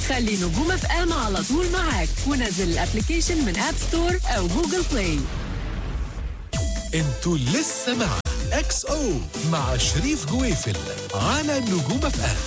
خلي نجوم اف ام على طول معاك ونزل الابلكيشن من اب ستور او جوجل بلاي انتوا لسه مع اكس او مع شريف جويفل على نجوم اف ام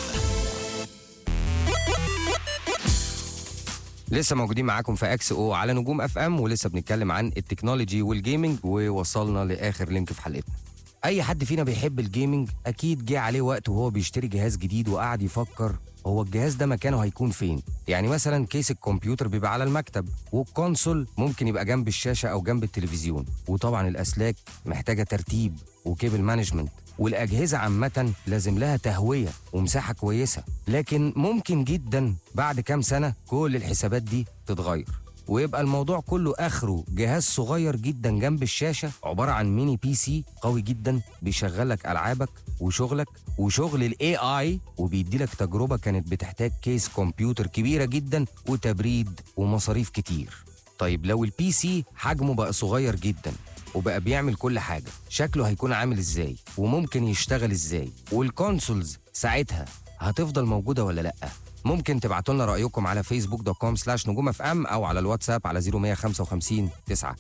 لسه موجودين معاكم في اكس او على نجوم اف ام ولسه بنتكلم عن التكنولوجي والجيمنج ووصلنا لاخر لينك في حلقتنا اي حد فينا بيحب الجيمنج اكيد جه عليه وقت وهو بيشتري جهاز جديد وقعد يفكر هو الجهاز ده مكانه هيكون فين يعني مثلا كيس الكمبيوتر بيبقى على المكتب والكونسول ممكن يبقى جنب الشاشه او جنب التلفزيون وطبعا الاسلاك محتاجه ترتيب وكيبل مانجمنت والاجهزه عامه لازم لها تهويه ومساحه كويسه لكن ممكن جدا بعد كام سنه كل الحسابات دي تتغير ويبقى الموضوع كله اخره جهاز صغير جدا جنب الشاشه عباره عن ميني بي سي قوي جدا بيشغلك العابك وشغلك وشغل الاي اي وبيدي لك تجربه كانت بتحتاج كيس كمبيوتر كبيره جدا وتبريد ومصاريف كتير طيب لو البي سي حجمه بقى صغير جدا وبقى بيعمل كل حاجه شكله هيكون عامل ازاي وممكن يشتغل ازاي والكونسولز ساعتها هتفضل موجوده ولا لا ممكن تبعتوا لنا رايكم على فيسبوك دوت كوم سلاش نجوم اف ام او على الواتساب على 0155 9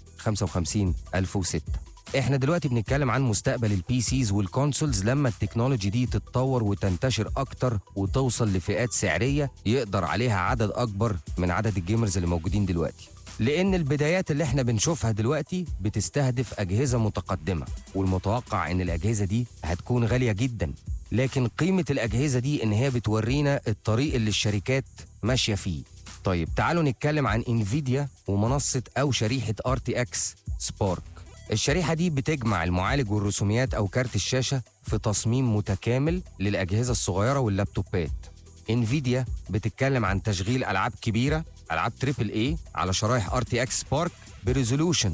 55 1006 احنا دلوقتي بنتكلم عن مستقبل البي سيز والكونسولز لما التكنولوجي دي تتطور وتنتشر اكتر وتوصل لفئات سعريه يقدر عليها عدد اكبر من عدد الجيمرز اللي موجودين دلوقتي لان البدايات اللي احنا بنشوفها دلوقتي بتستهدف اجهزه متقدمه والمتوقع ان الاجهزه دي هتكون غاليه جدا لكن قيمه الاجهزه دي ان هي بتورينا الطريق اللي الشركات ماشيه فيه طيب تعالوا نتكلم عن انفيديا ومنصه او شريحه ار تي اكس سبارك الشريحه دي بتجمع المعالج والرسوميات او كارت الشاشه في تصميم متكامل للاجهزه الصغيره واللابتوبات انفيديا بتتكلم عن تشغيل العاب كبيره العاب تريبل اي على شرايح ار تي اكس سبارك بريزولوشن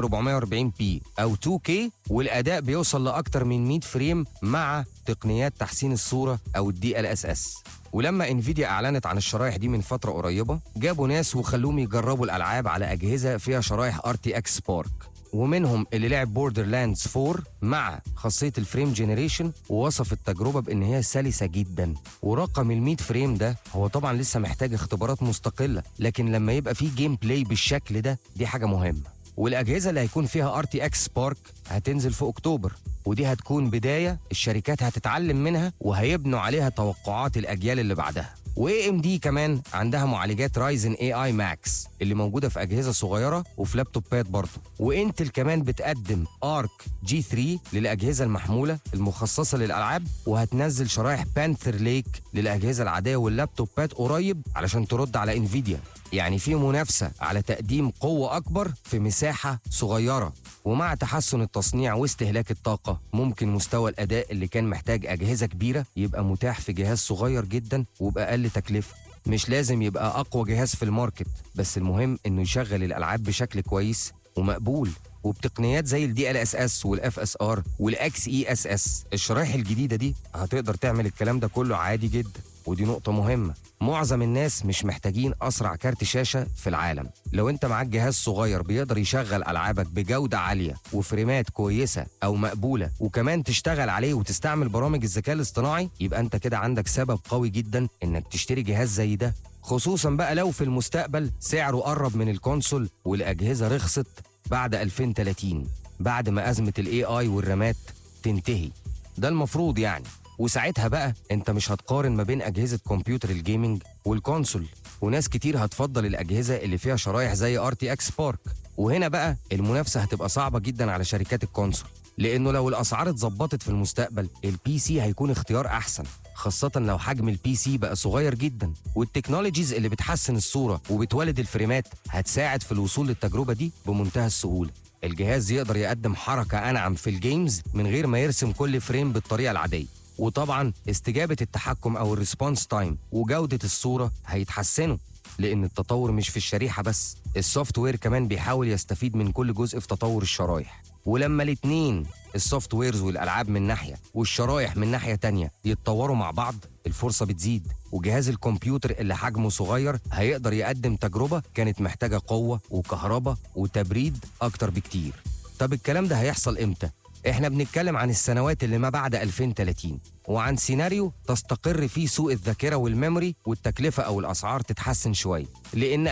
1440 بي او 2K والاداء بيوصل لاكتر من 100 فريم مع تقنيات تحسين الصوره او الدي ال اس اس ولما انفيديا اعلنت عن الشرايح دي من فتره قريبه جابوا ناس وخلوهم يجربوا الالعاب على اجهزه فيها شرايح ار تي اكس سبارك ومنهم اللي لعب بوردر لاندز 4 مع خاصيه الفريم جنريشن ووصف التجربه بان هي سلسه جدا ورقم ال 100 فريم ده هو طبعا لسه محتاج اختبارات مستقله لكن لما يبقى فيه جيم بلاي بالشكل ده دي حاجه مهمه والاجهزه اللي هيكون فيها ار تي اكس سبارك هتنزل في اكتوبر ودي هتكون بدايه الشركات هتتعلم منها وهيبنوا عليها توقعات الاجيال اللي بعدها واي ام دي كمان عندها معالجات رايزن اي اي ماكس اللي موجوده في اجهزه صغيره وفي لابتوبات برضه وانتل كمان بتقدم ارك جي 3 للاجهزه المحموله المخصصه للالعاب وهتنزل شرايح بانثر ليك للاجهزه العاديه واللابتوبات قريب علشان ترد على انفيديا يعني في منافسه على تقديم قوه اكبر في مساحه صغيره ومع تحسن التصنيع واستهلاك الطاقة ممكن مستوى الأداء اللي كان محتاج أجهزة كبيرة يبقى متاح في جهاز صغير جدا وبأقل تكلفة مش لازم يبقى أقوى جهاز في الماركت بس المهم إنه يشغل الألعاب بشكل كويس ومقبول وبتقنيات زي الدي ال اس اس والاف اس ار والاكس اي اس اس الشرايح الجديده دي هتقدر تعمل الكلام ده كله عادي جدا ودي نقطة مهمة معظم الناس مش محتاجين أسرع كارت شاشة في العالم لو أنت معاك جهاز صغير بيقدر يشغل ألعابك بجودة عالية وفريمات كويسة أو مقبولة وكمان تشتغل عليه وتستعمل برامج الذكاء الاصطناعي يبقى أنت كده عندك سبب قوي جدا إنك تشتري جهاز زي ده خصوصا بقى لو في المستقبل سعره قرب من الكونسول والأجهزة رخصت بعد 2030 بعد ما أزمة الاي اي والرامات تنتهي ده المفروض يعني وساعتها بقى انت مش هتقارن ما بين اجهزه كمبيوتر الجيمنج والكونسول وناس كتير هتفضل الاجهزه اللي فيها شرايح زي ار تي اكس بارك وهنا بقى المنافسه هتبقى صعبه جدا على شركات الكونسول لانه لو الاسعار اتظبطت في المستقبل البي سي هيكون اختيار احسن خاصة لو حجم البي سي بقى صغير جدا والتكنولوجيز اللي بتحسن الصورة وبتولد الفريمات هتساعد في الوصول للتجربة دي بمنتهى السهولة الجهاز يقدر يقدم حركة أنعم في الجيمز من غير ما يرسم كل فريم بالطريقة العادية وطبعا استجابة التحكم أو الريسبونس تايم وجودة الصورة هيتحسنوا لأن التطور مش في الشريحة بس السوفت وير كمان بيحاول يستفيد من كل جزء في تطور الشرايح ولما الاتنين السوفت ويرز والألعاب من ناحية والشرايح من ناحية تانية يتطوروا مع بعض الفرصة بتزيد وجهاز الكمبيوتر اللي حجمه صغير هيقدر يقدم تجربة كانت محتاجة قوة وكهرباء وتبريد أكتر بكتير طب الكلام ده هيحصل إمتى؟ احنا بنتكلم عن السنوات اللي ما بعد 2030 وعن سيناريو تستقر فيه سوق الذاكرة والميموري والتكلفة أو الأسعار تتحسن شوية لأن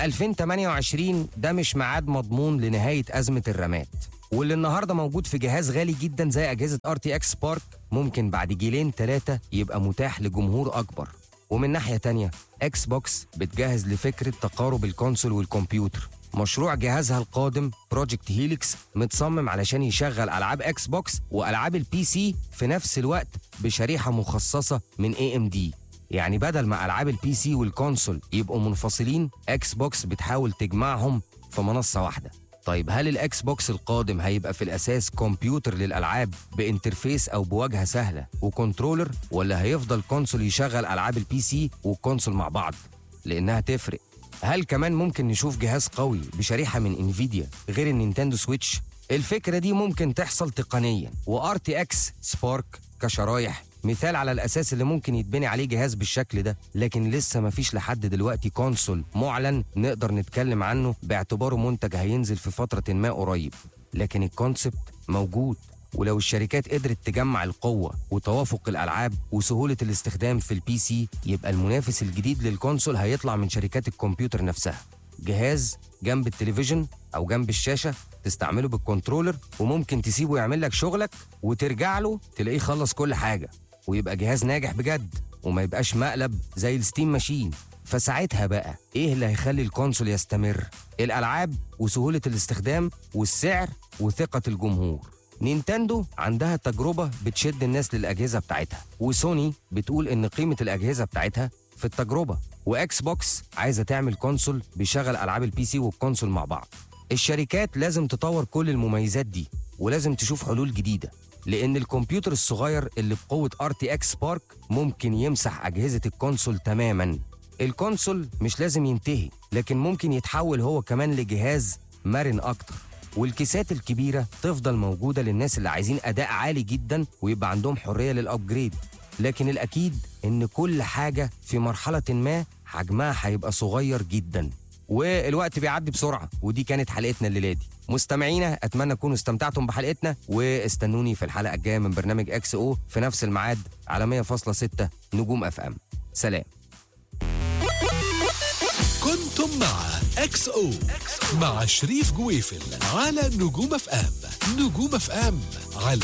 2028 ده مش ميعاد مضمون لنهاية أزمة الرامات واللي النهارده موجود في جهاز غالي جدا زي أجهزة ار تي اكس سبارك ممكن بعد جيلين ثلاثة يبقى متاح لجمهور أكبر ومن ناحية تانية اكس بوكس بتجهز لفكرة تقارب الكونسول والكمبيوتر مشروع جهازها القادم بروجكت هيليكس متصمم علشان يشغل العاب اكس بوكس والعاب البي سي في نفس الوقت بشريحه مخصصه من اي ام دي يعني بدل ما العاب البي سي والكونسول يبقوا منفصلين اكس بوكس بتحاول تجمعهم في منصه واحده طيب هل الاكس بوكس القادم هيبقى في الاساس كمبيوتر للالعاب بانترفيس او بواجهه سهله وكنترولر ولا هيفضل كونسول يشغل العاب البي سي والكونسول مع بعض لانها تفرق هل كمان ممكن نشوف جهاز قوي بشريحه من انفيديا غير النينتندو سويتش الفكره دي ممكن تحصل تقنيا وار تي اكس سبارك كشرايح مثال على الاساس اللي ممكن يتبني عليه جهاز بالشكل ده لكن لسه مفيش لحد دلوقتي كونسول معلن نقدر نتكلم عنه باعتباره منتج هينزل في فتره ما قريب لكن الكونسبت موجود ولو الشركات قدرت تجمع القوة وتوافق الألعاب وسهولة الاستخدام في البي سي يبقى المنافس الجديد للكونسول هيطلع من شركات الكمبيوتر نفسها جهاز جنب التلفزيون أو جنب الشاشة تستعمله بالكنترولر وممكن تسيبه يعمل لك شغلك وترجع له تلاقيه خلص كل حاجة ويبقى جهاز ناجح بجد وما يبقاش مقلب زي الستيم ماشين فساعتها بقى ايه اللي هيخلي الكونسول يستمر الالعاب وسهوله الاستخدام والسعر وثقه الجمهور نينتندو عندها تجربة بتشد الناس للأجهزة بتاعتها وسوني بتقول إن قيمة الأجهزة بتاعتها في التجربة وإكس بوكس عايزة تعمل كونسول بيشغل ألعاب البي سي والكونسول مع بعض الشركات لازم تطور كل المميزات دي ولازم تشوف حلول جديدة لأن الكمبيوتر الصغير اللي بقوة ار تي اكس سبارك ممكن يمسح أجهزة الكونسول تماما الكونسول مش لازم ينتهي لكن ممكن يتحول هو كمان لجهاز مرن أكتر والكيسات الكبيرة تفضل موجودة للناس اللي عايزين أداء عالي جدا ويبقى عندهم حرية للأبجريد لكن الأكيد إن كل حاجة في مرحلة ما حجمها هيبقى صغير جدا والوقت بيعدي بسرعة ودي كانت حلقتنا الليلة دي مستمعينا أتمنى تكونوا استمتعتم بحلقتنا واستنوني في الحلقة الجاية من برنامج اكس او في نفس الميعاد على 100.6 نجوم اف ام سلام كنتم مع اكس او مع شريف جويفل على نجوم اف ام نجوم اف ام على